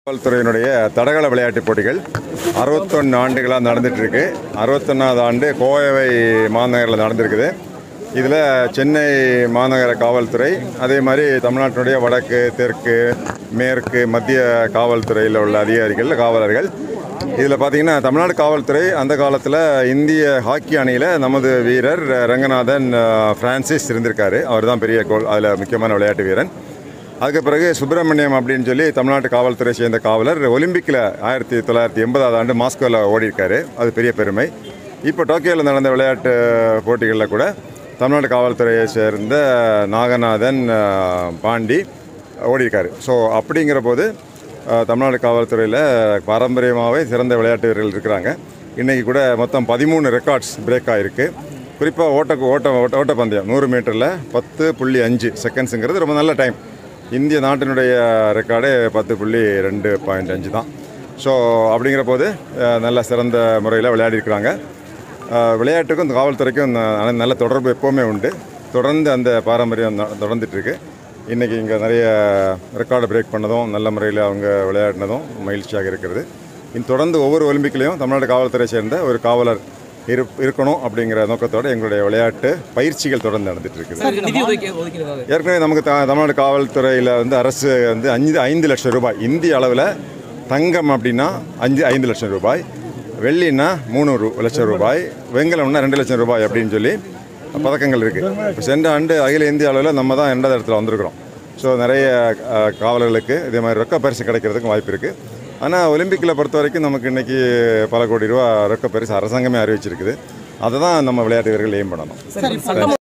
காவல்துறையினுடைய தடகள விளையாட்டுப் போட்டிகள் அறுபத்தொன்று ஆண்டுகளாக நடந்துட்டு இருக்கு அறுபத்தொன்னாவது ஆண்டு கோவை மாநகரில் நடந்திருக்குது இதில் சென்னை மாநகர காவல்துறை அதே மாதிரி தமிழ்நாட்டினுடைய வடக்கு தெற்கு மேற்கு மத்திய காவல்துறையில் உள்ள அதிகாரிகள் காவலர்கள் இதில் பார்த்தீங்கன்னா தமிழ்நாடு காவல்துறை அந்த காலத்தில் இந்திய ஹாக்கி அணியில் நமது வீரர் ரங்கநாதன் அஹ், பிரான்சிஸ் இருந்திருக்காரு அவர் தான் பெரிய கோல் அதில் முக்கியமான விளையாட்டு வீரன் அதுக்கு பிறகு சுப்பிரமணியம் அப்படின்னு சொல்லி தமிழ்நாட்டு காவல்துறை சேர்ந்த காவலர் ஒலிம்பிக்கில் ஆயிரத்தி தொள்ளாயிரத்தி எண்பதாவது ஆண்டு மாஸ்கோவில் ஓடிருக்காரு அது பெரிய பெருமை இப்போ டோக்கியோவில் நடந்த விளையாட்டு போட்டிகளில் கூட தமிழ்நாடு காவல்துறையை சேர்ந்த நாகநாதன் அஹ், பாண்டி ஓடிருக்காரு ஸோ அப்படிங்கிற போது அஹ், தமிழ்நாடு காவல்துறையில் பாரம்பரியமாகவே சிறந்த விளையாட்டு வீரர்கள் இருக்கிறாங்க இன்றைக்கி கூட மொத்தம் பதிமூணு ரெக்கார்ட்ஸ் பிரேக் ஆகிருக்கு குறிப்பாக ஓட்ட ஓட்ட ஓட்ட ஓட்டப்பந்தயம் நூறு மீட்டரில் பத்து புள்ளி அஞ்சு செகண்ட்ஸுங்கிறது ரொம்ப நல்ல டைம் இந்திய நாட்டினுடைய ரெக்கார்டு பத்து புள்ளி ரெண்டு பாயிண்ட் அஞ்சு தான் ஸோ அப்படிங்கிற போது அஹ், நல்ல சிறந்த முறையில் விளையாடிருக்கிறாங்க அஹ், விளையாட்டுக்கும் இந்த காவல்துறைக்கும் ந- நல்ல தொடர்பு எப்போவுமே உண்டு தொடர்ந்து அந்த பாரம்பரியம் ந- தொடர்ந்துட்டு இருக்கு இன்றைக்கி இங்கே நிறைய ரெக்கார்டை பிரேக் பண்ணதும் நல்ல முறையில் அவங்க விளையாடினதும் மகிழ்ச்சியாக இருக்கிறது இனி தொடர்ந்து ஒவ்வொரு ஒலிம்பிக்லேயும் தமிழ்நாடு காவல்துறை சேர்ந்த ஒரு காவலர் இரு இருக்கணும் அப்படிங்கிற நோக்கத்தோடு எங்களுடைய விளையாட்டு பயிற்சிகள் தொடர்ந்து நடந்துட்டு இருக்குது இதுக்கு நிதி ஒதுக்கி ஒதுக்கிறதாக ஏற்கனவே நமக்கு த தமிழ்நாடு காவல்துறையில் வந்து அரசு வந்து அஞ்சு ஐந்து லட்சம் ரூபாய் இந்திய அளவில் தங்கம் அப்படின்னா அஞ்சு ஐந்து லட்சம் ரூபாய் வெள்ளின்னா மூணு ரூ லட்சம் ரூபாய் வெங்கலம்னா ரெண்டு லட்சம் ரூபாய் அப்படின்னு சொல்லி பதக்கங்கள் இருக்குது இப்போ சென்ற ஆண்டு அகில இந்திய அளவில் நம்ம தான் ரெண்டாவது இடத்துல வந்திருக்கிறோம் ஸோ நிறைய அஹ், காவலர்களுக்கு இதே மாதிரி ரொக்க பரிசு கிடைக்கிறதுக்கும் வாய்ப்பு இருக்குது ஆனால் ஒலிம்பிக்கில் பொறுத்த வரைக்கும் நமக்கு இன்றைக்கி பல கோடி ரூபா ரொக்க பரிசு அரசாங்கமே அறிவிச்சிருக்குது அதை தான் நம்ம விளையாட்டு வீரர்கள் எய்ம் பண்ணணும் சரி சட்டம்